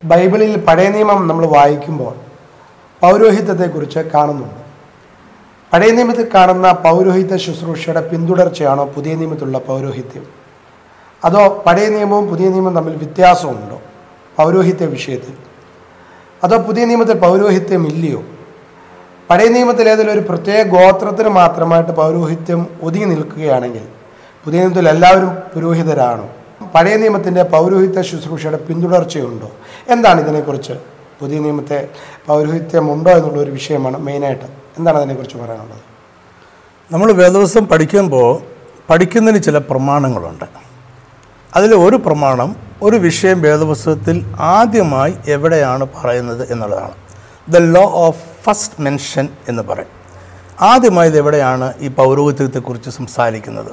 ബൈബിളിൽ പഴയ നിയമം നമ്മൾ വായിക്കുമ്പോൾ പൗരോഹിത്യത്തെക്കുറിച്ച് കാണുന്നുണ്ട് പഴയ നിയമത്തിൽ കാണുന്ന പൗരോഹിത്യ ശുശ്രൂഷയുടെ പിന്തുടർച്ചയാണോ പുതിയ നിയമത്തിലുള്ള പൗരോഹിത്യം അതോ പഴയ നിയമവും പുതിയ നിയമവും തമ്മിൽ വ്യത്യാസമുണ്ടോ പൗരോഹിത്യ വിഷയത്തിൽ അതോ പുതിയ നിയമത്തിൽ പൗരോഹിത്യം ഇല്ലയോ പഴയ നിയമത്തിൽ ഏതെങ്കിലും ഒരു പ്രത്യേക ഗോത്രത്തിന് മാത്രമായിട്ട് പൗരോഹിത്യം ഒതുങ്ങി നിൽക്കുകയാണെങ്കിൽ പുതിയ നിയമത്തിൽ എല്ലാവരും പുരോഹിതരാണോ പഴയ നിയമത്തിൻ്റെ പൗരോഹിത്യ ശുശ്രൂഷയുടെ പിന്തുടർച്ചയുണ്ടോ എന്താണ് ഇതിനെക്കുറിച്ച് പുതിയ നിയമത്തെ പൗരോഹിത്യം ഉണ്ടോ എന്നുള്ള ഒരു വിഷയമാണ് മെയിനായിട്ട് എന്താണ് അതിനെക്കുറിച്ച് പറയാനുള്ളത് നമ്മൾ വേദവസം പഠിക്കുമ്പോൾ പഠിക്കുന്നതിന് ചില പ്രമാണങ്ങളുണ്ട് അതിൽ ഒരു പ്രമാണം ഒരു വിഷയം വേദപുസ്തകത്തിൽ ആദ്യമായി എവിടെയാണ് പറയുന്നത് എന്നുള്ളതാണ് the law of first mention എന്ന് പറയും ആദ്യമായി ഇത് എവിടെയാണ് ഈ പൗരോഹിത്യത്തെക്കുറിച്ച് സംസാരിക്കുന്നത്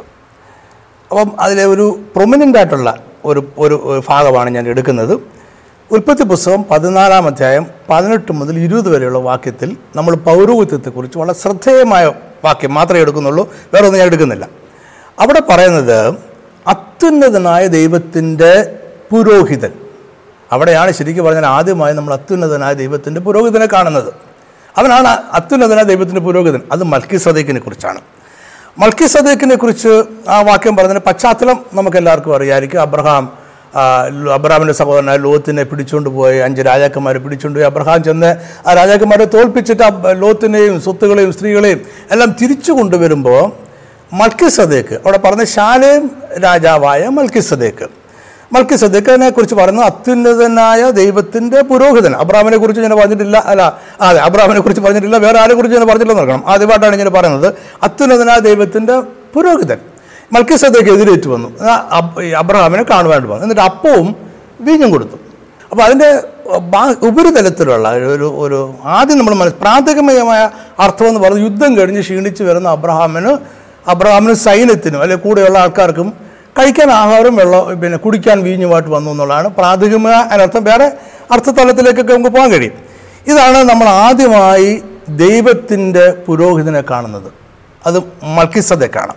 അപ്പം അതിലെ ഒരു പ്രൊമിനൻ്റ് ആയിട്ടുള്ള ഒരു ഒരു ഒരു ഭാഗമാണ് ഞാൻ എടുക്കുന്നത് ഉൽപ്പത്തി പുസ്തകം പതിനാലാം അധ്യായം പതിനെട്ട് മുതൽ ഇരുപത് വരെയുള്ള വാക്യത്തിൽ നമ്മൾ പൗരോഹിത്യത്തെക്കുറിച്ച് വളരെ ശ്രദ്ധേയമായ വാക്യം മാത്രമേ എടുക്കുന്നുള്ളൂ വേറെ ഒന്നും ഞാൻ എടുക്കുന്നില്ല അവിടെ പറയുന്നത് അത്യുന്നതനായ ദൈവത്തിൻ്റെ പുരോഹിതൻ അവിടെയാണ് ശരിക്കും പറഞ്ഞാൽ ആദ്യമായി നമ്മൾ അത്യുന്നതനായ ദൈവത്തിൻ്റെ പുരോഹിതനെ കാണുന്നത് അവനാണ് അത്യുന്നതനായ ദൈവത്തിൻ്റെ പുരോഹിതൻ അത് മൽക്കി സദേക്കിനെ കുറിച്ചാണ് മൽക്കി സദേക്കിനെ കുറിച്ച് ആ വാക്യം പറഞ്ഞതിന് പശ്ചാത്തലം നമുക്ക് എല്ലാവർക്കും അറിയാമായിരിക്കും അബ്രഹാം ആ, ലോ- അബ്രഹാമിൻ്റെ സഹോദരനായ ലോത്തിനെ പിടിച്ചുകൊണ്ട് പോയി അഞ്ച് രാജാക്കന്മാരെ പിടിച്ചുകൊണ്ട് പോയി അബ്രഹാം ചെന്ന് ആ രാജാക്കന്മാരെ തോൽപ്പിച്ചിട്ട് ആ ലോത്തിനെയും സ്വത്തുകളെയും സ്ത്രീകളെയും എല്ലാം തിരിച്ചു കൊണ്ടുവരുമ്പോൾ മൽക്കി സദേക്ക് അവിടെ പറഞ്ഞ ശാലേം രാജാവായ മൽക്കി സദേക്ക് മൽക്കി സദേക്കിനെ കുറിച്ച് പറയുന്നത് അത്യുന്നതനായ ദൈവത്തിൻ്റെ പുരോഹിതൻ അബ്രാമിനെ കുറിച്ച് ഞാൻ പറഞ്ഞിട്ടില്ല അല്ല അതെ അബ്രാമിനെ കുറിച്ച് പറഞ്ഞിട്ടില്ല വേറെ ആരെ കുറിച്ച് ഞാൻ പറഞ്ഞിട്ടില്ല നോക്കണം ആദ്യമായിട്ടാണ് ഞാൻ പറയുന്നത് അത്യുന്നതനായ ദൈവത്തിൻ്റെ പുരോഹിതൻ മൽക്കി സദേക്ക് എതിരേറ്റ് വന്നു ആ അബ്- ഈ അബ്രഹാമിനെ കാണുവാനായിട്ട് വന്നു എന്നിട്ട് അപ്പവും വീഞ്ഞും കൊടുത്തു അപ്പോൾ അതിൻ്റെ ബാ- ഉപരിതലത്തിലുള്ള ഒരു ഒരു ആദ്യം നമ്മൾ മനസ്സ് പ്രാഥമികമായ അർത്ഥം എന്ന് പറയുന്നത് യുദ്ധം കഴിഞ്ഞ് ക്ഷീണിച്ച് വരുന്ന അബ്രഹാമിന് അബ്രഹാമിനും സൈന്യത്തിനും അല്ലെങ്കിൽ കൂടെയുള്ള ആൾക്കാർക്കും കഴിക്കാൻ ആഹാരം വെള്ളം പിന്നെ കുടിക്കാൻ വീഞ്ഞുമായിട്ട് വന്നു എന്നുള്ളതാണ് പ്രാഥമികമായ അതിനർത്ഥം വേറെ അർത്ഥതലത്തിലേക്കൊക്കെ നമുക്ക് പോകാൻ കഴിയും ഇതാണ് നമ്മൾ ആദ്യമായി ദൈവത്തിൻ്റെ പുരോഹിതനെ കാണുന്നത് അത് മൽക്കിസതക്കാണ്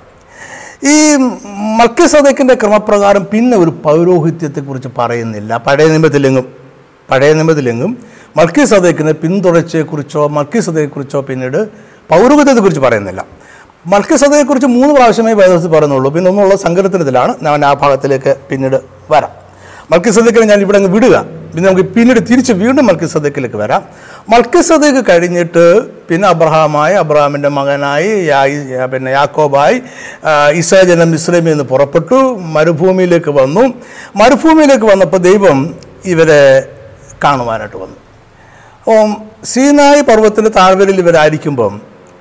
ഈ മൽക്കിസദക്കിൻ്റെ ക്രമപ്രകാരം പിന്നെ ഒരു പൗരോഹിത്യത്തെക്കുറിച്ച് പറയുന്നില്ല പഴയ നിയമത്തിലെങ്ങും പഴയ നിയമത്തിലെങ്ങും മൽക്കിസദക്കിനെ പിന്തുടർച്ചയെക്കുറിച്ചോ മൽക്കിസതയെക്കുറിച്ചോ പിന്നീട് പൗരോഹിത്യത്തെക്കുറിച്ച് പറയുന്നില്ല മൽക്കിസതയെക്കുറിച്ച് മൂന്ന് പ്രാവശ്യമേ വേദത്തിൽ പറയുന്നുള്ളൂ പിന്നെ ഒന്നുള്ള സങ്കരത്തിനത്തിലാണ് ഞാൻ ആ ഭാഗത്തിലേക്ക് പിന്നീട് വരാം മൽക്കിസദക്കിനെ ഞാൻ ഇവിടെ അങ്ങ് വിടുക പിന്നെ നമുക്ക് പിന്നീട് തിരിച്ച് വീണ്ടും മൽക്കിസദക്കിലേക്ക് വരാം മൽക്കിസദക്ക് കഴിഞ്ഞിട്ട് പിന്നെ അബ്രഹാമായി അബ്രഹാമിൻ്റെ മകനായി യാ- പിന്നെ യാക്കോബായി ആ, ഇസ്രാജനം ഇസ്രൈമിൽ നിന്ന് പുറപ്പെട്ടു മരുഭൂമിയിലേക്ക് വന്നു മരുഭൂമിയിലേക്ക് വന്നപ്പോൾ ദൈവം ഇവരെ കാണുവാനായിട്ട് വന്നു അപ്പം സീനായി പർവ്വത്തിൻ്റെ താഴ്വരയിൽ ഇവരായിരിക്കുമ്പം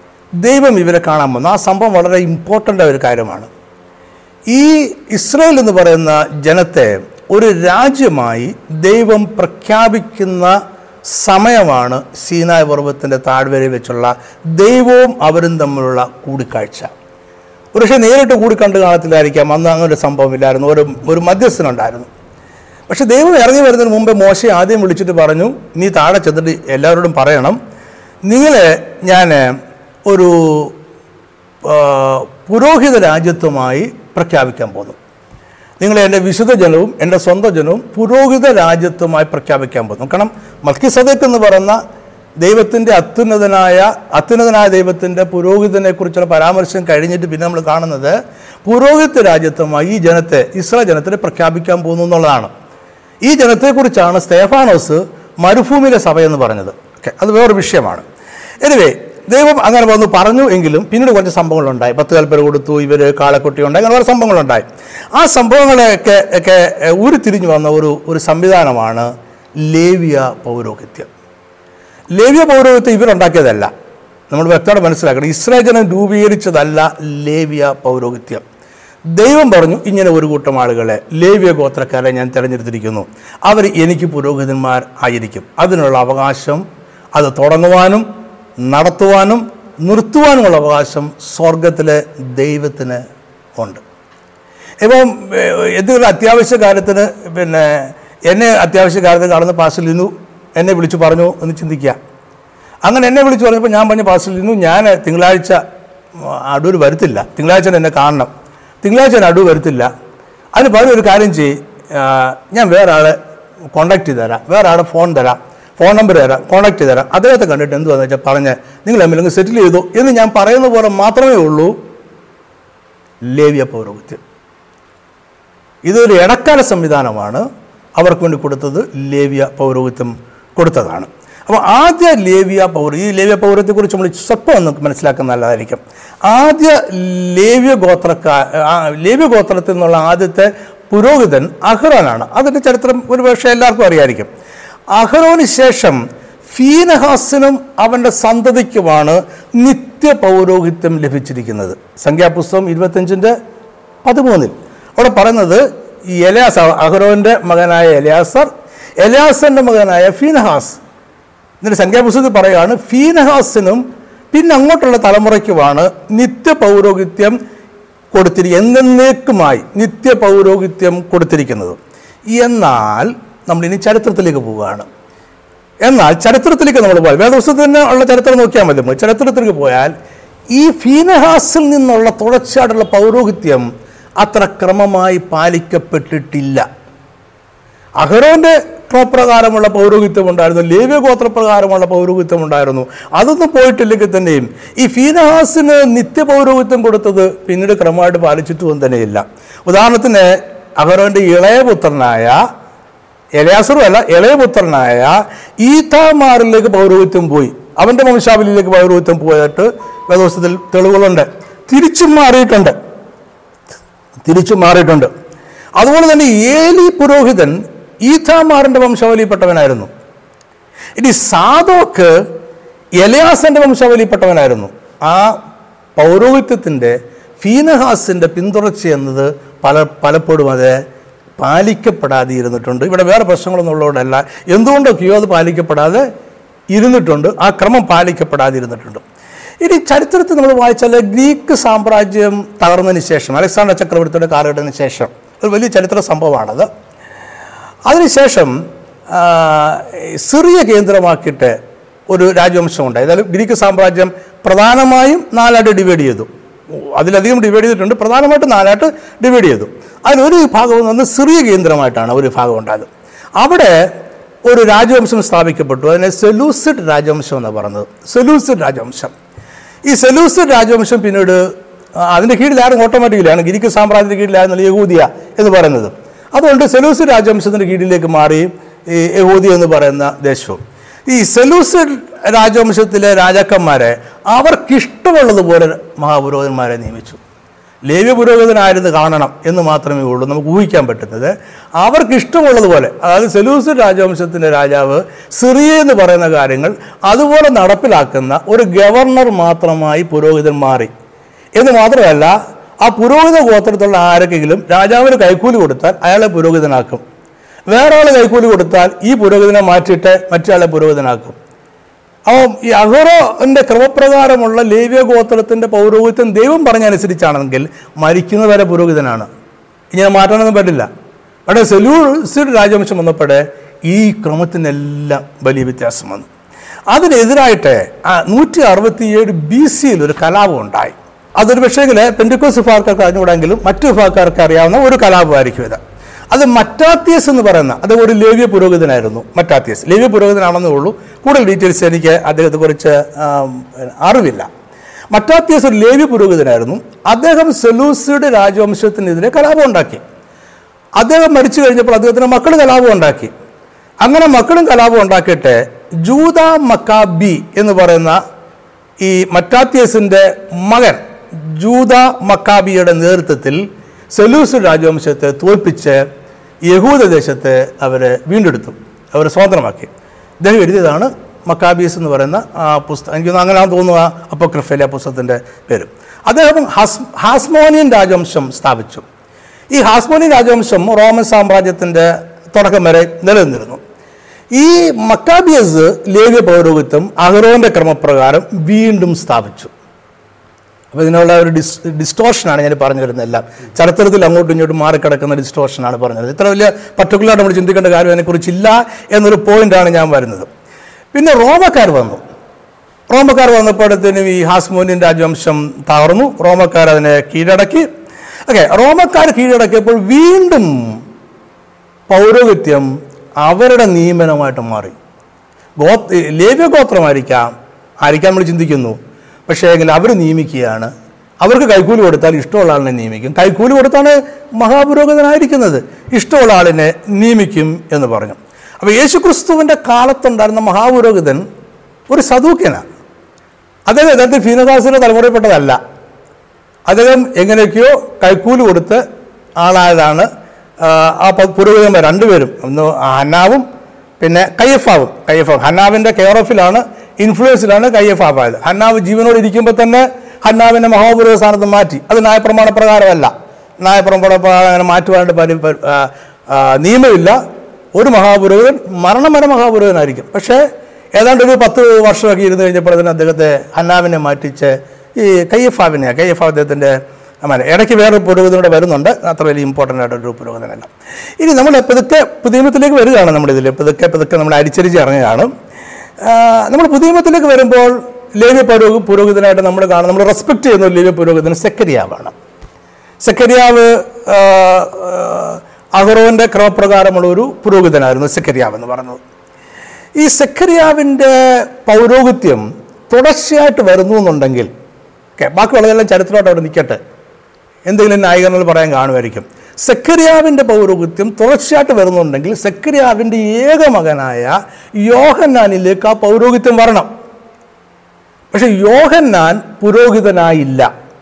ദൈവം ഇവരെ കാണാൻ വന്നു ആ സംഭവം വളരെ ഇമ്പോർട്ടൻ്റ് ആയ ഒരു കാര്യമാണ് ഈ ഇസ്രായേൽ എന്ന് പറയുന്ന ജനത്തെ ഒരു രാജ്യമായി ദൈവം പ്രഖ്യാപിക്കുന്ന സമയമാണ് സീനായ് പർവ്വത്തിൻ്റെ താഴ്വരയിൽ വെച്ചുള്ള ദൈവവും അവരും തമ്മിലുള്ള കൂടിക്കാഴ്ച ഒരുപക്ഷെ നേരിട്ട് കൂടി കണ്ടു കാണത്തില്ലായിരിക്കാം അന്ന് അങ്ങനെ ഒരു സംഭവമില്ലായിരുന്നു ഒരു ഒരു മധ്യസ്ഥനുണ്ടായിരുന്നു പക്ഷെ ദൈവം ഇറങ്ങി വരുന്നതിന് മുമ്പേ മോശയെ ആദ്യം വിളിച്ചിട്ട് പറഞ്ഞു നീ താഴെ ചെന്നിട്ട് എല്ലാവരോടും പറയണം നിങ്ങളെ ഞാൻ ഒരു ആ, പുരോഹിത രാജ്യത്വമായി പ്രഖ്യാപിക്കാൻ പോകുന്നു നിങ്ങളെ എൻ്റെ വിശുദ്ധ ജനവും എൻ്റെ സ്വന്തം ജനവും പുരോഹിത രാജ്യത്വമായി പ്രഖ്യാപിക്കാൻ പോകുന്നു കാരണം മൽക്കി സദക്ക് എന്ന് പറയുന്ന ദൈവത്തിൻ്റെ അത്യുന്നതനായ അത്യുന്നതനായ ദൈവത്തിൻ്റെ പുരോഹിതനെ കുറിച്ചുള്ള പരാമർശം കഴിഞ്ഞിട്ട് പിന്നെ നമ്മൾ കാണുന്നത് പുരോഹിത രാജ്യത്വമായി ഈ ജനത്തെ ഇസ്രായേൽ ജനത്തിനെ പ്രഖ്യാപിക്കാൻ പോകുന്നു എന്നുള്ളതാണ് ഈ ജനത്തെക്കുറിച്ചാണ് സ്തേഫാനോസ് മരുഭൂമിയിലെ സഭ എന്ന് പറഞ്ഞത് ഓക്കെ അത് വേറൊരു വിഷയമാണ് എനിവേ ദൈവം അങ്ങനെ വന്ന് പറഞ്ഞു എങ്കിലും പിന്നീട് കുറച്ച് സംഭവങ്ങളുണ്ടായി പത്ത് കൽപ്പന കൊടുത്തു ഇവർ കാളക്കുട്ടി ഉണ്ടായി അങ്ങനെ വേറെ സംഭവങ്ങളുണ്ടായി ആ സംഭവങ്ങളെയൊക്കെ ഒക്കെ ഉരുത്തിരിഞ്ഞു വന്ന ഒരു ഒരു സംവിധാനമാണ് ലേവിയ പൗരോഹിത്യം ലേവ്യ പൗരോഹിത്യം ഇവരുണ്ടാക്കിയതല്ല നമ്മൾ വ്യക്തമായിട്ട് മനസ്സിലാക്കണം ഇസ്രായേൽ ജനം രൂപീകരിച്ചതല്ല ലേവ്യ പൗരോഹിത്യം ദൈവം പറഞ്ഞു ഇങ്ങനെ ഒരു കൂട്ടം ആളുകളെ ലേവ്യ ഗോത്രക്കാരെ ഞാൻ തിരഞ്ഞെടുത്തിരിക്കുന്നു അവർ എനിക്ക് പുരോഹിതന്മാർ ആയിരിക്കും അതിനുള്ള അവകാശം അത് തുടങ്ങുവാനും നടത്തുവാനും നിർത്തുവാനുമുള്ള അവകാശം സ്വർഗത്തിലെ ദൈവത്തിന് ഉണ്ട് ഇപ്പം ഏഹ്, എന്തെങ്കിലും അത്യാവശ്യ കാര്യത്തിന് പിന്നെ എന്നെ അത്യാവശ്യ കാര്യത്തിന് കാണുന്ന പാസ്റ്റർ ലിനു എന്നെ വിളിച്ചു പറഞ്ഞു എന്ന് ചിന്തിക്കുക അങ്ങനെ എന്നെ വിളിച്ചു പറഞ്ഞപ്പോൾ ഞാൻ പറഞ്ഞു പാസ്റ്റർ ലിനു ഞാൻ തിങ്കളാഴ്ച ഉം, അടൂർ വരുത്തില്ല തിങ്കളാഴ്ച എന്നെ കാണണം തിങ്കളാഴ്ച ഞാൻ അടൂർ വരുത്തില്ല അതിന് പകരം ഒരു കാര്യം ചെയ്യ് ആ, ഞാൻ വേറെ ആളെ കോണ്ടാക്ട് ചെയ്ത് തരാം വേറെ ആടെ ഫോൺ തരാം ഫോൺ നമ്പർ തരാം കോണ്ടാക്ട് ചെയ്ത് തരാം അദ്ദേഹത്തെ കണ്ടിട്ട് എന്തുവാന്ന് വെച്ചാൽ പറഞ്ഞ് നിങ്ങൾ തമ്മിൽ സെറ്റിൽ ചെയ്തു എന്ന് ഞാൻ പറയുന്ന പോലെ മാത്രമേ ഉള്ളൂ ലേവ്യ പൗരോഹിത്യം ഇതൊരു ഇടക്കാല സംവിധാനമാണ് അവർക്ക് വേണ്ടി കൊടുത്തത് ലേവ്യ പൗരോഹിത്യം കൊടുത്തതാണ് അപ്പോൾ ആദ്യ ലേവ്യ പൗര ഈ ലേവ്യ പൗരത്തെക്കുറിച്ച് നമ്മൾ സ്വപ്പം ഒന്ന് മനസ്സിലാക്കുന്ന നല്ലതായിരിക്കും ആദ്യ ലേവ്യ ഗോത്രക്കാ ആ, ലേവ്യ ഗോത്രത്തിൽ നിന്നുള്ള ആദ്യത്തെ പുരോഹിതൻ അഹ്റോനാണ് അതിൻ്റെ ചരിത്രം ഒരു പക്ഷേ എല്ലാവർക്കും അറിയായിരിക്കും അഹ്റോന് ശേഷം ഫീനഹാസിനും അവൻ്റെ സന്തതിക്കുമാണ് നിത്യ പൗരോഹിത്യം ലഭിച്ചിരിക്കുന്നത് സംഖ്യാപുസ്തകം ഇരുപത്തഞ്ചിൻ്റെ പതിമൂന്നിൽ അവിടെ പറയുന്നത് ഈ എലയാസ അഹ്റോന്റെ മകനായ എലയാസർ എലയാസറിന്റെ മകനായ ഫീനഹാസ് എന്നിട്ട് സംഖ്യാപുസ്തകത്തിൽ പറയുകയാണ് ഫീനഹാസിനും പിന്നെ അങ്ങോട്ടുള്ള തലമുറയ്ക്കുമാണ് നിത്യ പൗരോഹിത്യം കൊടുത്തിരിക്കുന്നത് എന്നേക്കുമായി നിത്യ പൗരോഹിത്യം കൊടുത്തിരിക്കുന്നത് എന്നാൽ നമ്മൾ ഇനി ചരിത്രത്തിലേക്ക് പോവുകയാണ് എന്നാൽ ചരിത്രത്തിലേക്ക് നമ്മൾ പോയാൽ വേദപുസ്തകത്തിൽ തന്നെ ഉള്ള ചരിത്രം നോക്കിയാൽ മതി നമ്മൾ ചരിത്രത്തിലേക്ക് പോയാൽ ഈ ഫീനഹാസിൽ നിന്നുള്ള തുടർച്ചയായിട്ടുള്ള പൗരോഹിത്യം അത്ര ക്രമമായി പാലിക്കപ്പെട്ടിട്ടില്ല അഹ്റോന്റെ ക്രമപ്രകാരമുള്ള പൗരോഹിത്യം ഉണ്ടായിരുന്നു ലേവ്യ ഗോത്രപ്രകാരമുള്ള പൗരോഹിത്യം ഉണ്ടായിരുന്നു അതൊന്നും പോയിട്ടില്ലെങ്കിൽ തന്നെയും ഈ ഫീനഹാസിന് നിത്യ പൗരോഹിത്യം കൊടുത്തത് പിന്നീട് ക്രമമായിട്ട് പാലിച്ചിട്ടും തന്നെയില്ല ഉദാഹരണത്തിന് അഹ്റോന്റെ ഇളയപുത്രനായ എലയാസറും അല്ല ഇളയപുത്രനായ ഈതാമാറിലേക്ക് പൗരോഹിത്യം പോയി അവന്റെ വംശാവലിയിലേക്ക് പൗരോഹിത്യം പോയിട്ട് വേദോസ്തത്തിൽ തെളിവുകളുണ്ട് തിരിച്ചും മാറിയിട്ടുണ്ട് തിരിച്ചു മാറിയിട്ടുണ്ട് അതുപോലെ തന്നെ ഏലി പുരോഹിതൻ ഈഥാമാറിന്റെ വംശാവലിപ്പെട്ടവനായിരുന്നു ഇനി സാദോക്ക് എലയാസന്റെ വംശാവലിപ്പെട്ടവനായിരുന്നു ആ പൗരോഹിത്യത്തിൻ്റെ ഫീനഹാസിൻ്റെ പിന്തുടർച്ച എന്നത് പല പലപ്പോഴും അത് പാലിക്കപ്പെടാതെ ഇരുന്നിട്ടുണ്ട് ഇവിടെ വേറെ പ്രശ്നങ്ങളൊന്നും ഉള്ളതുകൊണ്ടല്ല എന്തുകൊണ്ടൊക്കെയോ അത് പാലിക്കപ്പെടാതെ ഇരുന്നിട്ടുണ്ട് ആ ക്രമം പാലിക്കപ്പെടാതെ ഇരുന്നിട്ടുണ്ട് ഇനി ചരിത്രത്തിൽ നമ്മൾ വായിച്ചാൽ ഗ്രീക്ക് സാമ്രാജ്യം തകർന്നതിന് ശേഷം അലക്സാണ്ടർ ചക്രവർത്തിയുടെ കാലഘട്ടത്തിന് ശേഷം ഒരു വലിയ ചരിത്ര സംഭവമാണത് അതിനുശേഷം ആ, സിറിയ കേന്ദ്രമാക്കിയിട്ട് ഒരു രാജവംശം ഉണ്ടായി അതായത് ഗ്രീക്ക് സാമ്രാജ്യം പ്രധാനമായും നാലായിട്ട് ഡിവൈഡ് ചെയ്തു അതിലധികം ഡിവൈഡ് ചെയ്തിട്ടുണ്ട് പ്രധാനമായിട്ട് നാലായിട്ട് ഡിവൈഡ് ചെയ്തു അതിലൊരു വിഭാഗം എന്ന് പറഞ്ഞാൽ സിറിയ കേന്ദ്രമായിട്ടാണ് ഒരു വിഭാഗം ഉണ്ടായത് അവിടെ ഒരു രാജവംശം സ്ഥാപിക്കപ്പെട്ടു അതിനെ സെലൂസിഡ് രാജവംശം എന്നാണ് പറയുന്നത് സെലൂസിഡ് രാജവംശം ഈ സെലൂസിഡ് രാജവംശം പിന്നീട് ആ, അതിൻ്റെ കീഴിലായിരുന്നു ഓട്ടോമാറ്റിക്കലാണ് ഗ്രീക്ക് സാമ്രാജ്യത്തിൻ്റെ കീഴിലായിരുന്നു യഹൂദിയ എന്ന് പറയുന്നത് അതുകൊണ്ട് സെലൂസ് രാജവംശത്തിൻ്റെ കീഴിലേക്ക് മാറി ഈ യഹൂദി എന്ന് പറയുന്ന ദേശവും ഈ സെലൂസ് രാജവംശത്തിലെ രാജാക്കന്മാരെ അവർക്കിഷ്ടമുള്ളതുപോലെ മഹാപുരോഹിതന്മാരെ നിയമിച്ചു ലേവ്യ പുരോഹിതനായിരുന്നു കാണണം എന്ന് മാത്രമേ ഉള്ളൂ നമുക്ക് ഊഹിക്കാൻ പറ്റുന്നത് അവർക്ക് ഇഷ്ടമുള്ളതുപോലെ അതായത് സെലൂസ് രാജവംശത്തിൻ്റെ രാജാവ് സിറിയ എന്ന് പറയുന്ന കാര്യങ്ങൾ അതുപോലെ നടപ്പിലാക്കുന്ന ഒരു ഗവർണർ മാത്രമായി പുരോഹിതൻ മാറി എന്ന് മാത്രമല്ല ആ പുരോഹിത ഗോത്രത്തിലുള്ള ആരൊക്കെങ്കിലും രാജാവിന് കൈക്കൂലി കൊടുത്താൽ അയാളെ പുരോഹിതനാക്കും വേറെ ആൾ കൈക്കൂലി കൊടുത്താൽ ഈ പുരോഹിതനെ മാറ്റിയിട്ട് മറ്റേ പുരോഹിതനാക്കും അപ്പം ഈ അഹ്റോന്റെ ക്രമപ്രകാരമുള്ള ലേവ്യ ഗോത്രത്തിന്റെ പൗരോഹിത്യം ദൈവം പറഞ്ഞനുസരിച്ചാണെങ്കിൽ മരിക്കുന്നവരെ പുരോഹിതനാണ് ഇങ്ങനെ മാറ്റാനൊന്നും പറ്റില്ല അവിടെ സെലൂസിഡ് രാജവംശം വന്നപ്പോഴേ ഈ ക്രമത്തിനെല്ലാം വലിയ വ്യത്യാസം വന്നു അതിനെതിരായിട്ട് നൂറ്റി അറുപത്തിയേഴ് ബി സിയിൽ ഒരു കലാപം ഉണ്ടായി അതൊരു പക്ഷേങ്കിൽ പെൻഡിക്കോസ് വിഭാഗക്കാർക്ക് അറിഞ്ഞുകൂടെങ്കിലും മറ്റു വിഭാഗക്കാർക്ക് അറിയാവുന്ന ഒരു കലാപമായിരിക്കും ഇത് അത് മറ്റാത്യസ് എന്ന് പറയുന്ന അത് ഒരു ലേവ്യ പുരോഹിതനായിരുന്നു മറ്റാത്യസ് ലേവ്യ പുരോഹിതനാണെന്നേ ഉള്ളൂ കൂടുതൽ ഡീറ്റെയിൽസ് എനിക്ക് അദ്ദേഹത്തെക്കുറിച്ച് ആം, അറിവില്ല മറ്റാത്യസ് ഒരു ലേവ്യ പുരോഹിതനായിരുന്നു അദ്ദേഹം സെലൂസിയുടെ രാജവംശത്തിനെതിരെ കലാപം ഉണ്ടാക്കി അദ്ദേഹം മരിച്ചു കഴിഞ്ഞപ്പോൾ അദ്ദേഹത്തിന് മക്കൾ കലാപം ഉണ്ടാക്കി അങ്ങനെ മക്കളും കലാപം ഉണ്ടാക്കിയിട്ട് ജൂത മക്കാബി എന്ന് പറയുന്ന ഈ മറ്റാത്യസിൻ്റെ മകൻ ജൂത മക്കാബിയുടെ നേതൃത്വത്തിൽ സെലൂസ് രാജവംശത്തെ തോൽപ്പിച്ച് യഹൂദ ദേശത്തെ അവരെ വീണ്ടെടുത്തു അവർ സ്വതന്ത്രമാക്കി ഇദ്ദേഹം എഴുതിയതാണ് മക്കാബീസ് എന്ന് പറയുന്ന ആ പുസ്തകം എനിക്ക് തോന്നുന്നു അങ്ങനെ തോന്നുന്നു ആ അപ്പോക്രിഫയിലെ ആ പുസ്തകത്തിൻ്റെ പേര് അദ്ദേഹം ഹാസ് ഹാസ്മോനിയൻ രാജവംശം സ്ഥാപിച്ചു ഈ ഹാസ്മോനിയൻ രാജവംശം റോമൻ സാമ്രാജ്യത്തിൻ്റെ തുടക്കം വരെ നിലനിന്നിരുന്നു ഈ മക്കാബിയസ് ലേവ്യ പൗരോഹിത്യം അഹ്റോന്റെ ക്രമപ്രകാരം വീണ്ടും സ്ഥാപിച്ചു അപ്പോൾ ഇതിനുള്ള ഒരു ഡിസ് ഡിസ്റ്റോഷനാണ് ഞാൻ പറഞ്ഞു വരുന്നത് എല്ലാം ചരിത്രത്തിൽ അങ്ങോട്ടും ഇങ്ങോട്ടും മാറിക്കിടക്കുന്ന ഡിസ്റ്റോഷനാണ് പറഞ്ഞത് ഇത്ര വലിയ പർട്ടിക്കുലർ നമ്മൾ ചിന്തിക്കേണ്ട കാര്യം അതിനെക്കുറിച്ചില്ല എന്നൊരു പോയിന്റാണ് ഞാൻ വരുന്നത് പിന്നെ റോമക്കാർ വന്നു റോമക്കാർ വന്നപ്പോഴത്തേനും ഈ ഹാസ്മോനിയൻ രാജവംശം തകർന്നു റോമക്കാർ അതിനെ കീഴടക്കി ഓക്കെ റോമക്കാർ കീഴടക്കിയപ്പോൾ വീണ്ടും പൗരോഹിത്യം അവരുടെ നിയമനമായിട്ട് മാറി ഗോ ലേവ്യ ഗോത്രമായിരിക്കാം ആയിരിക്കാം നമ്മൾ ചിന്തിക്കുന്നു പക്ഷേ എങ്കിൽ അവർ നിയമിക്കുകയാണ് അവർക്ക് കൈക്കൂലി കൊടുത്താൽ ഇഷ്ടമുള്ള ആളിനെ നിയമിക്കും കൈക്കൂലി കൊടുത്താണ് മഹാപുരോഹിതനായിരിക്കുന്നത് ഇഷ്ടമുള്ള ആളിനെ നിയമിക്കും എന്ന് പറഞ്ഞു അപ്പോൾ യേശുക്രിസ്തുവിൻ്റെ കാലത്തുണ്ടായിരുന്ന മഹാപുരോഹിതൻ ഒരു സദൂക്യനാണ് അദ്ദേഹം യഥാർത്ഥത്തിൽ ഫീനദാസിൻ്റെ തലമുറയിൽപ്പെട്ടതല്ല അദ്ദേഹം എങ്ങനെയൊക്കെയോ കൈക്കൂലി കൊടുത്ത് ആളായതാണ് ആ, ആ പ- പുരോഹിതന്മാർ രണ്ടുപേരും ഒന്ന് ഹന്നാവും പിന്നെ കയ്യഫാവും കയ്യഫാവ് ഹന്നാവിൻ്റെ കെയർ ഓഫിലാണ് ഇൻഫ്ലുവൻസിലാണ് കയ്യഫാവ് ആയത് ഹന്നാവ് ജീവനോട് ഇരിക്കുമ്പോൾ തന്നെ ഹന്നാവിനെ മഹാപുരോഹിത സ്ഥാനത്ത് മാറ്റി അത് ന്യായപ്രമാണ പ്രകാരമല്ല ന്യായപ്രമാണ പ്രകാരം അങ്ങനെ മാറ്റുവാനായിട്ട് പരി പരി- ആ, ആ, നിയമമില്ല ഒരു മഹാപുരോഹിതൻ മരണം വരെ മഹാപുരോഹിതനായിരിക്കും പക്ഷേ ഏതാണ്ട് ഒരു പത്ത് വർഷമൊക്കെ ഇരുന്ന് കഴിഞ്ഞപ്പോഴത്തേന് അദ്ദേഹത്തെ ഹന്നാവിനെ മാറ്റിച്ച് ഈ കയ്യഫാവിനെ കയ്യഫാവ് അദ്ദേഹത്തിൻ്റെ അമ്മാനെ ഇടയ്ക്ക് വേറെ പുരോഹിതനോട് വരുന്നുണ്ട് അത്ര വലിയ ഇമ്പോർട്ടൻ്റ് ആയിട്ടൊരു പുരോഹിതനല്ല ഇനി നമ്മൾ പുതുക്കെ പുതിയമത്തിലേക്ക് വരികയാണ് നമ്മളിതിൽ പുതുക്കെ പുതുക്കെ നമ്മൾ അരിച്ചരിച്ച് ഇറങ്ങുകയാണ് ആ, നമ്മൾ പുതിയമത്തിലേക്ക് വരുമ്പോൾ ലേവ്യ പുരോഗ പുരോഹിതനായിട്ട് നമ്മൾ കാണും നമ്മൾ റെസ്പെക്ട് ചെയ്യുന്ന ഒരു ലേവ്യ പുരോഹിതൻ സെക്കരിയാവാണ് സെക്കരിയാവ് ആ, ആ, അഹ്റോന്റെ ക്രമപ്രകാരമുള്ള ഒരു പുരോഹിതനായിരുന്നു സെക്കരിയാവ് എന്ന് പറയുന്നത് ഈ സെക്കരിയാവിൻ്റെ പൗരോഹിത്യം തുടർച്ചയായിട്ട് വരുന്നു എന്നുണ്ടെങ്കിൽ ഓക്കെ ബാക്കിയുള്ളതെല്ലാം ചരിത്രമായിട്ട് അവിടെ നിൽക്കട്ടെ എന്തെങ്കിലും ന്യായീകരണങ്ങൾ പറയാൻ കാണുമായിരിക്കും സെക്കരിയാവിൻ്റെ പൗരോഹിത്യം തുടർച്ചയായിട്ട് വരുന്നുണ്ടെങ്കിൽ സെക്കരിയാവിൻ്റെ ഏക മകനായ യോഹന്നാനിലേക്ക് ആ പൗരോഹിത്യം വരണം പക്ഷെ യോഹന്നാൻ പുരോഹിതനായില്ല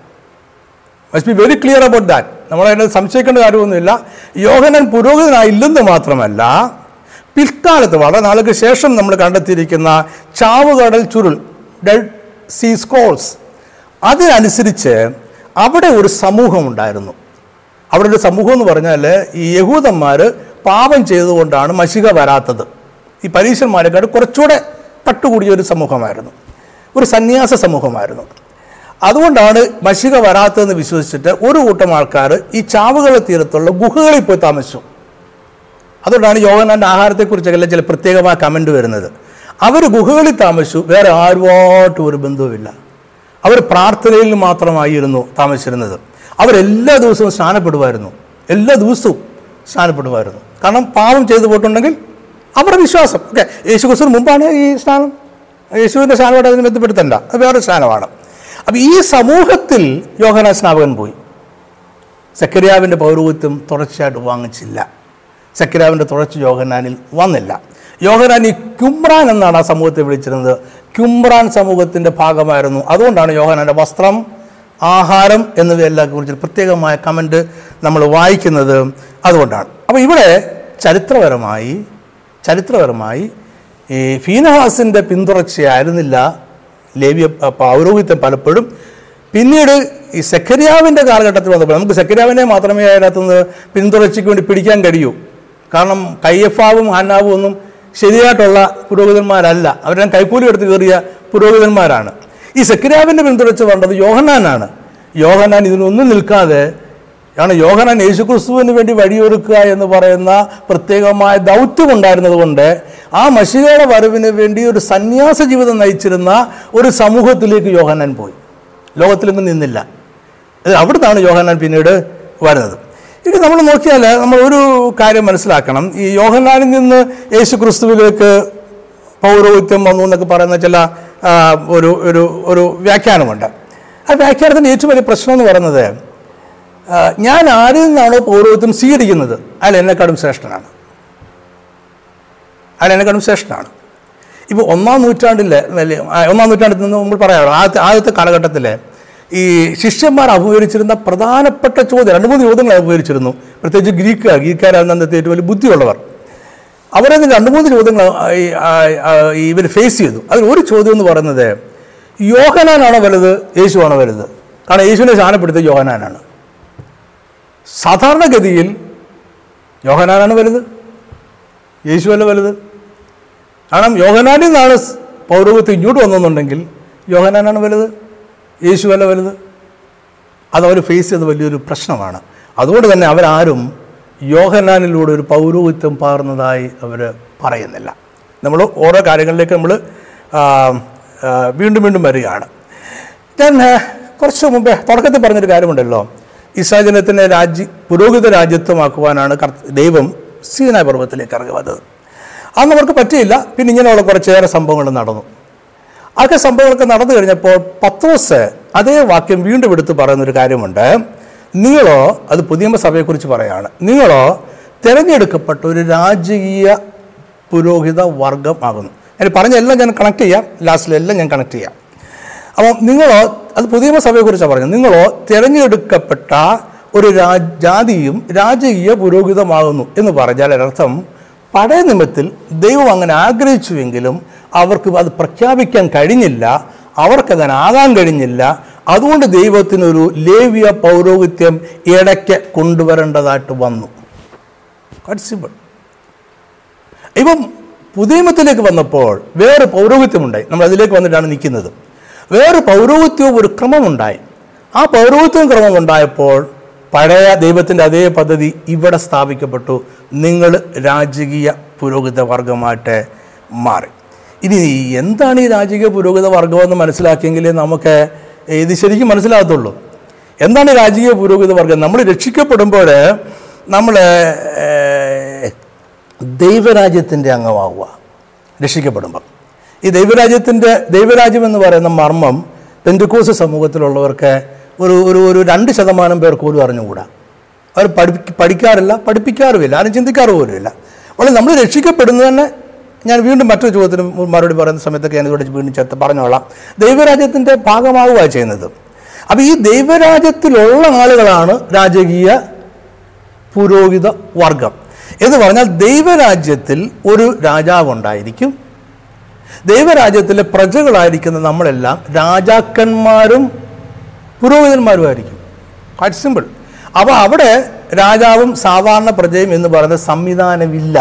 must be very clear about that നമ്മളതിനെ സംശയിക്കേണ്ട കാര്യമൊന്നുമില്ല യോഹനൻ പുരോഹിതനായില്ലെന്ന് മാത്രമല്ല പിൽക്കാലത്ത് വളരെ നാളുകൾക്ക് ശേഷം നമ്മൾ കണ്ടെത്തിയിരിക്കുന്ന ചാവുകടൽ ചുരുൾ ഡെഡ് സീ സ്കോൾസ് അതിനനുസരിച്ച് അവിടെ ഒരു സമൂഹം ഉണ്ടായിരുന്നു അവിടെ ഒരു സമൂഹം എന്ന് പറഞ്ഞാൽ ഈ യഹൂദന്മാർ പാപം ചെയ്തുകൊണ്ടാണ് മഷിക വരാത്തത് ഈ പരീക്ഷന്മാരെക്കാട് കുറച്ചുകൂടെ തട്ടുകൂടിയ ഒരു സമൂഹമായിരുന്നു ഒരു സന്യാസ സമൂഹമായിരുന്നു അതുകൊണ്ടാണ് മഷിക വരാത്തതെന്ന് വിശ്വസിച്ചിട്ട് ഒരു കൂട്ടം ആൾക്കാർ ഈ ചാവുകളെ തീരത്തുള്ള ഗുഹകളിൽ പോയി താമസിച്ചു അതുകൊണ്ടാണ് യോഹനാൻ്റെ ആഹാരത്തെക്കുറിച്ചൊക്കെ ചില പ്രത്യേകമായ കമൻ്റ് വരുന്നത് അവർ ഗുഹകളിൽ താമസിച്ചു വേറെ ആരുമായിട്ടും ഒരു ബന്ധവുമില്ല അവർ പ്രാർത്ഥനയിൽ മാത്രമായിരുന്നു താമസിച്ചിരുന്നത് അവരെല്ലാ ദിവസവും സ്നാനപ്പെടുമായിരുന്നു എല്ലാ ദിവസവും സ്നാനപ്പെടുമായിരുന്നു കാരണം പാപം ചെയ്തു പോയിട്ടുണ്ടെങ്കിൽ അവരുടെ വിശ്വാസം ഓക്കെ യേശു ക്രിസ്തുവിന് മുമ്പാണ് ഈ സ്നാനം യേശുവിൻ്റെ സ്നാനമായിട്ട് അതിന് ബന്ധപ്പെടുത്തണ്ട അത് വേറെ സ്നാനമാണ് അപ്പം ഈ സമൂഹത്തിൽ യോഹന സ്നാപകൻ പോയി സക്കരിയാവിൻ്റെ പൗരോഹിത്യം തുടർച്ചയായിട്ട് വാങ്ങിച്ചില്ല സക്കരിയാവിൻ്റെ തുടർച്ച യോഹനാനിൽ വന്നില്ല യോഹനാൻ ഈ ക്യുംബ്രാൻ എന്നാണ് ആ സമൂഹത്തെ വിളിച്ചിരുന്നത് ക്യുംബ്രാൻ സമൂഹത്തിൻ്റെ ഭാഗമായിരുന്നു അതുകൊണ്ടാണ് യോഹനാൻ്റെ വസ്ത്രം ആഹാരം എന്നിവയെല്ലാം കുറിച്ച് പ്രത്യേകമായ കമൻറ്റ് നമ്മൾ വായിക്കുന്നത് അതുകൊണ്ടാണ് അപ്പോൾ ഇവിടെ ചരിത്രപരമായി ചരിത്രപരമായി ഈ ഫീനഹാസിൻ്റെ പിന്തുടർച്ചയായിരുന്നില്ല ലേവ്യ പൗരോഹിത്യം പലപ്പോഴും പിന്നീട് ഈ സെക്കരിയാവിൻ്റെ കാലഘട്ടത്തിൽ വന്നപ്പോൾ നമുക്ക് സെക്കരിയാവിനെ മാത്രമേ അതിനകത്തുനിന്ന് പിന്തുടർച്ചയ്ക്ക് വേണ്ടി പിടിക്കാൻ കഴിയൂ കാരണം കയ്യഫാവും ഹന്നാവും ഒന്നും ശരിയായിട്ടുള്ള പുരോഹിതന്മാരല്ല അവരെല്ലാം കൈക്കൂലി എടുത്ത് കയറിയ പുരോഹിതന്മാരാണ് ഈ സെക്കരിയാവിൻ്റെ പിന്തുടർച്ച വേണ്ടത് യോഹന്നാനാണ് യോഹന്നാൻ ഇതിനൊന്നും നിൽക്കാതെ കാരണം യോഹനാൻ യേശുക്രിസ്തുവിന് വേണ്ടി വഴിയൊരുക്കുക എന്ന് പറയുന്ന പ്രത്യേകമായ ദൗത്യം ഉണ്ടായിരുന്നത് കൊണ്ട് ആ മഷികയുടെ വരവിന് വേണ്ടി ഒരു സന്യാസ ജീവിതം നയിച്ചിരുന്ന ഒരു സമൂഹത്തിലേക്ക് യോഹന്നാൻ പോയി ലോകത്തിലെങ്ങും നിന്നില്ല ഇത് അവിടുന്നാണ് യോഹന്നാൻ പിന്നീട് വരുന്നത് ഇനി നമ്മൾ നോക്കിയാൽ നമ്മൾ ഒരു കാര്യം മനസ്സിലാക്കണം ഈ യോഹന്നാനിൽ നിന്ന് യേശു ക്രിസ്തുവിലേക്ക് പൗരോഹിത്യം വന്നു എന്നൊക്കെ പറയുന്ന ചില ആ, ഒരു ഒരു ഒരു വ്യാഖ്യാനമുണ്ട് ആ വ്യാഖ്യാനത്തിൻ്റെ ഏറ്റവും വലിയ പ്രശ്നം എന്ന് പറയുന്നത് ആ, ഞാൻ ആരിൽ നിന്നാണോ പൗരോഹിത്യം സ്വീകരിക്കുന്നത് അയാൾ എന്നെക്കാളും ശ്രേഷ്ഠനാണ് അയാൾ എന്നെക്കാളും ശ്രേഷ്ഠനാണ് ഇപ്പോൾ ഒന്നാം നൂറ്റാണ്ടിലെ വലിയ ആ, ഒന്നാം നൂറ്റാണ്ടിൽ നിന്ന് നമ്മൾ പറയാമല്ലോ ആദ്യത്തെ ആദ്യത്തെ കാലഘട്ടത്തിലെ ഈ ശിഷ്യന്മാർ അഭിമുഖീകരിച്ചിരുന്ന പ്രധാനപ്പെട്ട ചോദ്യം രണ്ട് മൂന്ന് ചോദ്യങ്ങൾ അഭിമുഖീകരിച്ചിരുന്നു പ്രത്യേകിച്ച് ഗ്രീക്കുകാർ ഗ്രീക്കുകാരാണ് അന്നത്തെ ഏറ്റവും വലിയ ബുദ്ധിയുള്ളവർ അവരെ രണ്ട് മൂന്ന് ചോദ്യങ്ങൾ ഇവർ ഫേസ് ചെയ്തു അതിൽ ഒരു ചോദ്യം എന്ന് പറയുന്നത് യോഹനാനാണോ വലുത് യേശുവാണോ വലുത് കാരണം യേശുവിനെ സ്ഥാനപ്പെടുത്തിയ യോഹനാനാണ് സാധാരണഗതിയിൽ യോഹനാനാണ് വലുത് യേശുവല്ല വലുത് കാരണം യോഹനാനിൽ നിന്നാണ് പൗരോഹിത്യം ഇങ്ങോട്ട് വന്നെന്നുണ്ടെങ്കിൽ യോഹനാനാണ് വലുത് യേശുവല്ല വലുത് അത് അവർ ഫേസ് ചെയ്ത വലിയൊരു പ്രശ്നമാണ് അതുകൊണ്ട് തന്നെ അവരാരും യോഹനാനിലൂടെ ഒരു പൗരോഹിത്യം പാർന്നതായി അവർ പറയുന്നില്ല നമ്മൾ ഓരോ കാര്യങ്ങളിലേക്ക് നമ്മൾ വീണ്ടും വീണ്ടും വരികയാണ് ഞാൻ ആ, കുറച്ച് മുമ്പേ തുടക്കത്തിൽ പറഞ്ഞൊരു കാര്യമുണ്ടല്ലോ ഇസ്രാജനത്തിനെ രാജ്യ പുരോഹിത രാജ്യത്വമാക്കുവാനാണ് കർത്ത- ദൈവം സീനാ പർവ്വത്തിലേക്ക് ഇറങ്ങി വന്നത് അന്ന് അവർക്ക് പറ്റിയില്ല പിന്നെ ഇങ്ങനെയുള്ള കുറച്ചേറെ സംഭവങ്ങൾ നടന്നു അതൊക്കെ സംഭവങ്ങളൊക്കെ നടന്നു കഴിഞ്ഞപ്പോൾ പത്രോസ് അതേ വാക്യം വീണ്ടും എടുത്ത് പറയുന്നൊരു കാര്യമുണ്ട് നിങ്ങളോ അത് പുതിയ സഭയെക്കുറിച്ച് പറയാണ് നിങ്ങളോ തിരഞ്ഞെടുക്കപ്പെട്ട ഒരു രാജകീയ പുരോഹിത വർഗം ആകുന്നു ഞാൻ പറഞ്ഞ എല്ലാം ഞാൻ കണക്ട് ചെയ്യാം ലാസ്റ്റിലെല്ലാം ഞാൻ കണക്ട് ചെയ്യാം അപ്പം നിങ്ങളോ അത് പുതിയ സഭയെക്കുറിച്ചാണ് പറഞ്ഞത് നിങ്ങളോ തിരഞ്ഞെടുക്കപ്പെട്ട ഒരു രാ- ജാതിയും രാജകീയ പുരോഹിതമാകുന്നു എന്ന് പറഞ്ഞാൽ അതിനർത്ഥം പഴയ നിമിത്തിൽ ദൈവം അങ്ങനെ ആഗ്രഹിച്ചുവെങ്കിലും അവർക്ക് അത് പ്രഖ്യാപിക്കാൻ കഴിഞ്ഞില്ല അവർക്കതിന് ആകാൻ കഴിഞ്ഞില്ല അതുകൊണ്ട് ദൈവത്തിനൊരു ലേവ്യ പൗരോഹിത്യം ഇടയ്ക്ക് കൊണ്ടുവരേണ്ടതായിട്ട് വന്നു സിമ്പിൾ ഇപ്പം പുതിയമത്തിലേക്ക് വന്നപ്പോൾ വേറെ പൗരോഹിത്യമുണ്ടായി നമ്മൾ അതിലേക്ക് വന്നിട്ടാണ് നിൽക്കുന്നത് വേറെ പൗരോഹിത്യവും ഒരു ക്രമമുണ്ടായി ആ പൗരോഹിത്യവും ക്രമം ഉണ്ടായപ്പോൾ പഴയ ദൈവത്തിൻ്റെ അതേ പദ്ധതി ഇവിടെ സ്ഥാപിക്കപ്പെട്ടു നിങ്ങൾ രാജകീയ പുരോഹിത വർഗമായിട്ട് മാറി ഇനി എന്താണ് ഈ രാജകീയ പുരോഹിത വർഗമെന്ന് മനസ്സിലാക്കിയെങ്കിലേ നമുക്ക് ഇത് ശരിക്കും മനസ്സിലാകത്തുള്ളൂ എന്താണ് ഈ രാജകീയ പുരോഹിത വർഗം നമ്മൾ രക്ഷിക്കപ്പെടുമ്പോൾ നമ്മൾ ദൈവരാജ്യത്തിൻ്റെ അംഗമാവുക രക്ഷിക്കപ്പെടുമ്പം ഈ ദൈവരാജ്യത്തിൻ്റെ ദൈവരാജ്യം എന്ന് പറയുന്ന മർമ്മം പെന്തുക്കോസ് സമൂഹത്തിലുള്ളവർക്ക് ഒരു ഒരു ഒരു രണ്ട് ശതമാനം പേർ പോലും അറിഞ്ഞുകൂടാ അവർ പഠി പഠിക്കാറില്ല പഠിപ്പിക്കാറുമില്ല ആരും ചിന്തിക്കാറ് പോലുമില്ല അപ്പോൾ നമ്മൾ രക്ഷിക്കപ്പെടുന്നത് തന്നെ ഞാൻ വീണ്ടും മറ്റൊരു ചോദ്യത്തിന് മറുപടി പറയുന്ന സമയത്തൊക്കെ ഞാൻ ഇതോടെ വീണ്ടും ചേർത്ത് പറഞ്ഞോളാം ദൈവരാജ്യത്തിൻ്റെ ഭാഗമാവുക ചെയ്യുന്നത് അപ്പോൾ ഈ ദൈവരാജ്യത്തിലുള്ള ആളുകളാണ് രാജകീയ പുരോഹിത വർഗം എന്ന് പറഞ്ഞാൽ ദൈവരാജ്യത്തിൽ ഒരു രാജാവുണ്ടായിരിക്കും ദൈവരാജ്യത്തിലെ പ്രജകളായിരിക്കുന്ന നമ്മളെല്ലാം രാജാക്കന്മാരും പുരോഹിതന്മാരുമായിരിക്കും ക്വാറ്റ് സിമ്പിൾ അപ്പോൾ അവിടെ രാജാവും സാധാരണ പ്രജയും എന്ന് പറയുന്ന സംവിധാനമില്ല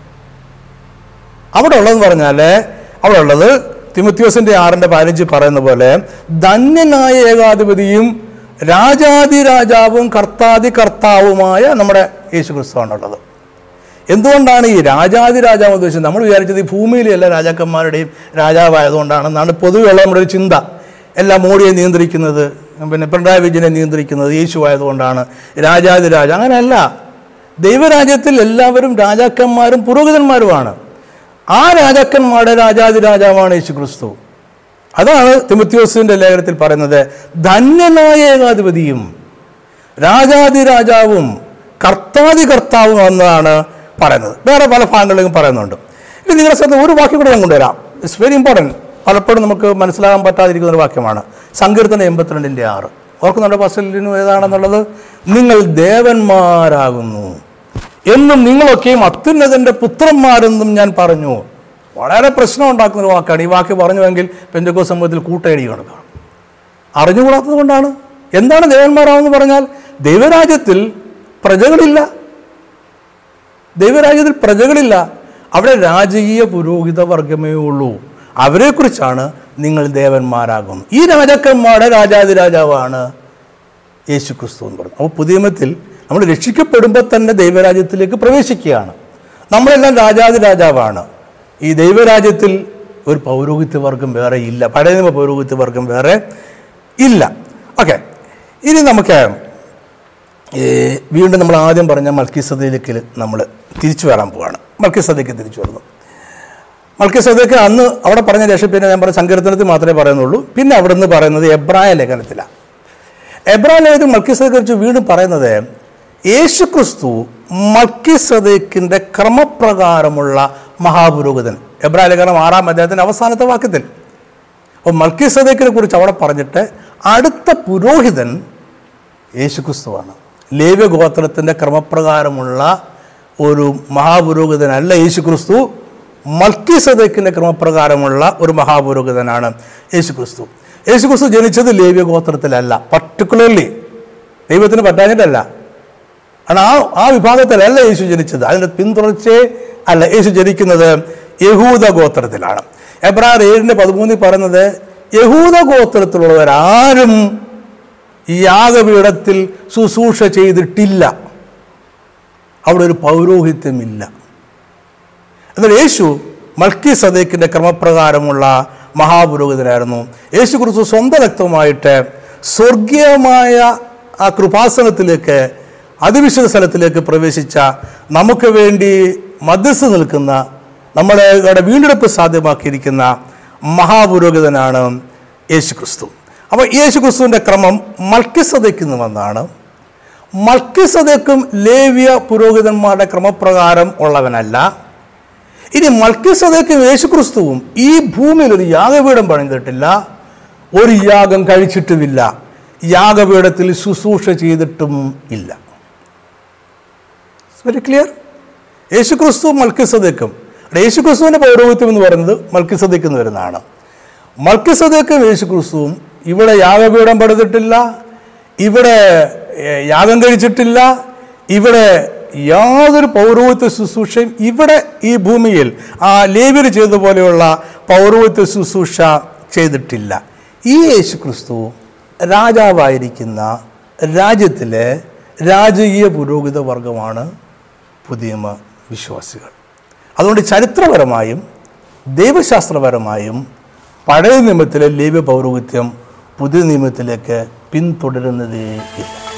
അവിടെ ഉള്ളതെന്ന് പറഞ്ഞാൽ അവിടെ ഉള്ളത് തിമുത്യോസിന്റെ ആറിന്റെ പതിനഞ്ച് പറയുന്ന പോലെ ധന്യനായ ഏകാധിപതിയും രാജാതി രാജാവും കർത്താതി കർത്താവുമായ നമ്മുടെ യേശു ക്രിസ്തുവാണുള്ളത് എന്തുകൊണ്ടാണ് ഈ രാജാതി രാജാവ് ഉദ്ദേശിച്ചത് നമ്മൾ വിചാരിച്ചത് ഈ ഭൂമിയിലെ എല്ലാ രാജാക്കന്മാരുടെയും രാജാവായതുകൊണ്ടാണ് പൊതുവെയുള്ള നമ്മുടെ ഒരു ചിന്ത എല്ലാം മോഡിയെ നിയന്ത്രിക്കുന്നത് പിന്നെ പിണറായി വിജയനെ നിയന്ത്രിക്കുന്നത് യേശു ആയതുകൊണ്ടാണ് രാജാതി രാജ അങ്ങനെയല്ല ദൈവരാജ്യത്തിൽ എല്ലാവരും രാജാക്കന്മാരും പുരോഹിതന്മാരുമാണ് ആ രാജാക്കന്മാരുടെ രാജാതി രാജാവാണ് യേശു ക്രിസ്തു അതാണ് തിമത്യോസിന്റെ ലേഖനത്തിൽ പറയുന്നത് ധന്യനായ ഏകാധിപതിയും രാജാതി രാജാവും കർത്താതി കർത്താവും എന്നതാണ് പറയുന്നത് വേറെ പല ഭാഗങ്ങളിലും പറയുന്നുണ്ട് ഇനി നിങ്ങളുടെ ശ്രദ്ധ ഒരു വാക്യം കൂടെ ഞാൻ കൊണ്ടുവരാം ഇറ്റ്സ് വെരി ഇമ്പോർട്ടൻറ്റ് പലപ്പോഴും നമുക്ക് മനസ്സിലാകാൻ പറ്റാതിരിക്കുന്ന ഒരു വാക്യമാണ് സങ്കീർത്തനം എൺപത്തിരണ്ടിൻ്റെ ആറ് ഓർക്കുന്നുണ്ടോ പസലിനും ഏതാണെന്നുള്ളത് നിങ്ങൾ ദേവന്മാരാകുന്നു എന്നും നിങ്ങളൊക്കെയും അത്യുന്നതൻ്റെ പുത്രന്മാരെന്നും ഞാൻ പറഞ്ഞു വളരെ പ്രശ്നം ഉണ്ടാക്കുന്ന ഒരു വാക്കാണ് ഈ വാക്ക് പറഞ്ഞുവെങ്കിൽ പെന്തക്കോ സമൂഹത്തിൽ കൂട്ടയടി കണക്കാണ് അറിഞ്ഞുകൂടാത്തത് കൊണ്ടാണ് എന്താണ് ദേവന്മാരാവെന്ന് പറഞ്ഞാൽ ദൈവരാജ്യത്തിൽ പ്രജകളില്ല ദൈവരാജ്യത്തിൽ പ്രജകളില്ല അവിടെ രാജകീയ പുരോഹിത വർഗമേ ഉള്ളൂ അവരെക്കുറിച്ചാണ് നിങ്ങൾ ദേവന്മാരാകുന്നു ഈ രാജാക്കന്മാരുടെ രാജാതി രാജാവാണ് യേശു ക്രിസ്തു എന്ന് പറഞ്ഞു അപ്പോൾ പുതിയമത്തിൽ നമ്മൾ രക്ഷിക്കപ്പെടുമ്പോൾ തന്നെ ദൈവരാജ്യത്തിലേക്ക് പ്രവേശിക്കുകയാണ് നമ്മളെല്ലാം രാജാതി രാജാവാണ് ഈ ദൈവരാജ്യത്തിൽ ഒരു പൗരോഹിത്യ വർഗം വേറെ ഇല്ല പഴയ നിയമ പൗരോഹിത്യ വർഗം വേറെ ഇല്ല ഓക്കെ ഇനി നമുക്ക് ഏ, വീണ്ടും നമ്മൾ ആദ്യം പറഞ്ഞ മൽക്കിസതയിലേക്ക് നമ്മൾ തിരിച്ചു വരാൻ പോവാണ് മൽക്കിസതയ്ക്ക് തിരിച്ചു വരുന്നു മൽക്കിസതയ്ക്ക് അന്ന് അവിടെ പറഞ്ഞ ശേഷം പിന്നെ ഞാൻ പറഞ്ഞ സങ്കീർത്തനത്തിൽ മാത്രമേ പറയുന്നുള്ളൂ പിന്നെ അവിടെ നിന്ന് പറയുന്നത് എബ്രായ ലേഖനത്തിലാണ് എബ്രായ ലേഖനത്തിൽ മൽക്കിസതയെ കുറിച്ച് വീണ്ടും പറയുന്നത് യേശു ക്രിസ്തു മൽക്കിസദേക്കിൻ്റെ ക്രമപ്രകാരമുള്ള മഹാപുരോഹിതൻ എബ്രായ ലേഖനം ആറാം അധ്യായത്തിൻ്റെ അവസാനത്തെ വാക്യത്തിൽ അപ്പോൾ മൽക്കിസദേക്കിനെ കുറിച്ച് അവിടെ പറഞ്ഞിട്ട് അടുത്ത പുരോഹിതൻ യേശുക്രിസ്തുവാണ് ലേവ്യ ഗോത്രത്തിൻ്റെ ക്രമപ്രകാരമുള്ള ഒരു മഹാപുരോഹിതനല്ല യേശുക്രിസ്തു മൽക്കിസദേക്കിൻ്റെ ക്രമപ്രകാരമുള്ള ഒരു മഹാപുരോഹിതനാണ് യേശുക്രിസ്തു യേശുക്രിസ്തു ജനിച്ചത് ലേവ്യ ഗോത്രത്തിലല്ല പർട്ടിക്കുലർലി ദൈവത്തിന് പറ്റാഞ്ഞിട്ടല്ല കാരണം ആ ആ വിഭാഗത്തിലല്ല യേശു ജനിച്ചത് അതിൻ്റെ പിന്തുടർച്ചയെ അല്ല യേശു ജനിക്കുന്നത് യഹൂദ ഗോത്രത്തിലാണ് എബ്രാർ ഏഴിൻ്റെ പതിമൂന്നിൽ പറയുന്നത് യഹൂദ ഗോത്രത്തിലുള്ളവരാരും ഈ യാഗപീഠത്തിൽ ശുശ്രൂഷ ചെയ്തിട്ടില്ല അവിടെ ഒരു പൗരോഹിത്യമില്ല എന്നാൽ യേശു മൽക്കി സദേക്കിൻ്റെ ക്രമപ്രകാരമുള്ള മഹാപുരോഹിതനായിരുന്നു യേശു കുറിച്ച് സ്വന്തം രക്തമായിട്ട് സ്വർഗീയമായ ആ കൃപാസനത്തിലേക്ക് അതിവിശുദ്ധ സ്ഥലത്തിലേക്ക് പ്രവേശിച്ച നമുക്ക് വേണ്ടി മധ്യസ്ഥ നിൽക്കുന്ന നമ്മുടെ വീണ്ടെടുപ്പ് സാധ്യമാക്കിയിരിക്കുന്ന മഹാപുരോഹിതനാണ് യേശു ക്രിസ്തു അപ്പോൾ യേശു ക്രിസ്തുവിൻ്റെ ക്രമം മൽക്കിസതയ്ക്ക് നിന്ന് വന്നാണ് മൽക്കിസതയ്ക്കും ലേവ്യ പുരോഹിതന്മാരുടെ ക്രമപ്രകാരം ഉള്ളവനല്ല ഇനി മൽക്കിസതയ്ക്കും യേശു ക്രിസ്തുവും ഈ ഭൂമിയിൽ ഒരു യാഗപീഠം പണിതിട്ടില്ല ഒരു യാഗം കഴിച്ചിട്ടുമില്ല യാഗപീഠത്തിൽ ശുശ്രൂഷ ചെയ്തിട്ടും ഇല്ല വെരി ക്ലിയർ യേശുക്രിസ്തു മൽക്കിസദേക്കും യേശുക്രിസ്തുവിൻ്റെ പൗരോഹിത്യം എന്ന് പറയുന്നത് മൽക്കിസദേക്ക് എന്ന് വരുന്നതാണ് മൽക്കിസദേക്കും യേശുക്രിസ്തുവും ഇവിടെ യാഗപീഠം പണിതിട്ടില്ല ഇവിടെ ഏർ, യാഗം കഴിച്ചിട്ടില്ല ഇവിടെ യാതൊരു പൗരോഹിത്യ ശുശ്രൂഷയും ഇവിടെ ഈ ഭൂമിയിൽ ആ ലേവ്യർ ചെയ്ത പോലെയുള്ള പൗരോഹിത്യ ശുശ്രൂഷ ചെയ്തിട്ടില്ല ഈ യേശുക്രിസ്തു രാജാവായിരിക്കുന്ന രാജ്യത്തിലെ രാജകീയ പുരോഹിത വർഗമാണ് പുതിയ വിശ്വാസികൾ അതുകൊണ്ട് ചരിത്രപരമായും ദൈവശാസ്ത്രപരമായും പഴയ നിയമത്തിലെ ലേവ്യ പൗരോഹിത്യം പുതിയ നിയമത്തിലേക്ക് പിന്തുടരുന്നതേ ഇല്ല